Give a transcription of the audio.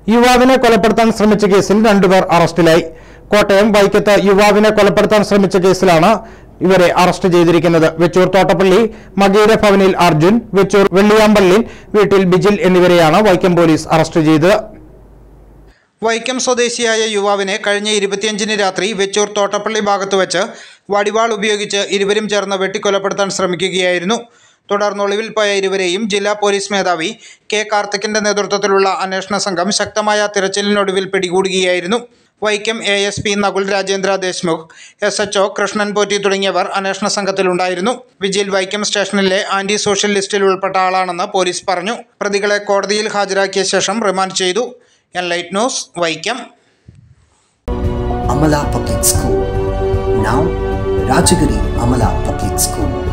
യുവാവിനെ കൊലപ്പെടുത്താൻ ശ്രമിച്ച കേസിൽ രണ്ടുപേർ അറസ്റ്റിലായി കോട്ടയം വൈക്കത്ത് യുവാവിനെ കൊലപ്പെടുത്താൻ ശ്രമിച്ച കേസിലാണ് ഇവരെ അറസ്റ്റ് ചെയ്തിരിക്കുന്നത് വെച്ചൂർ തോട്ടപ്പള്ളി മകീര ഭവനിൽ അർജുൻ വെച്ചൂർ വെള്ളിയാമ്പള്ളിൽ വീട്ടിൽ ബിജിൽ എന്നിവരെയാണ് വൈക്കം പോലീസ് അറസ്റ്റ് ചെയ്തത് വൈക്കം സ്വദേശിയായ യുവാവിനെ കഴിഞ്ഞ ഇരുപത്തിയഞ്ചിന് രാത്രി വെച്ചൂർ തോട്ടപ്പള്ളി ഭാഗത്ത് വെച്ച് വടിവാൾ ഉപയോഗിച്ച് ഇരുവരും ചേർന്ന് വെട്ടിക്കൊലപ്പെടുത്താൻ ശ്രമിക്കുകയായിരുന്നു തുടർന്ന് ഒളിവിൽ പോയ ഇരുവരെയും ജില്ലാ പോലീസ് മേധാവി കെ കാർത്തിക്കിന്റെ നേതൃത്വത്തിലുള്ള അന്വേഷണ സംഘം ശക്തമായ തിരച്ചിലിനൊടുവിൽ പിടികൂടുകയായിരുന്നു Vaikom A S P Nakul Rajendra Deshmukh S H O Krishnan Potti തുടങ്ങിയവർ അന്വേഷണ സംഘത്തിലുണ്ടായിരുന്നു വിജിൽ വൈക്കം സ്റ്റേഷനിലെ ആന്റി സോഷ്യൽ ലിസ്റ്റിൽ ഉൾപ്പെട്ട ആളാണെന്ന് പോലീസ് പറഞ്ഞു പ്രതികളെ കോടതിയിൽ ഹാജരാക്കിയ ശേഷം റിമാൻഡ് ചെയ്തു Enlight news Vaikom Amala Public School. Now, Rajagiri Amala Public School.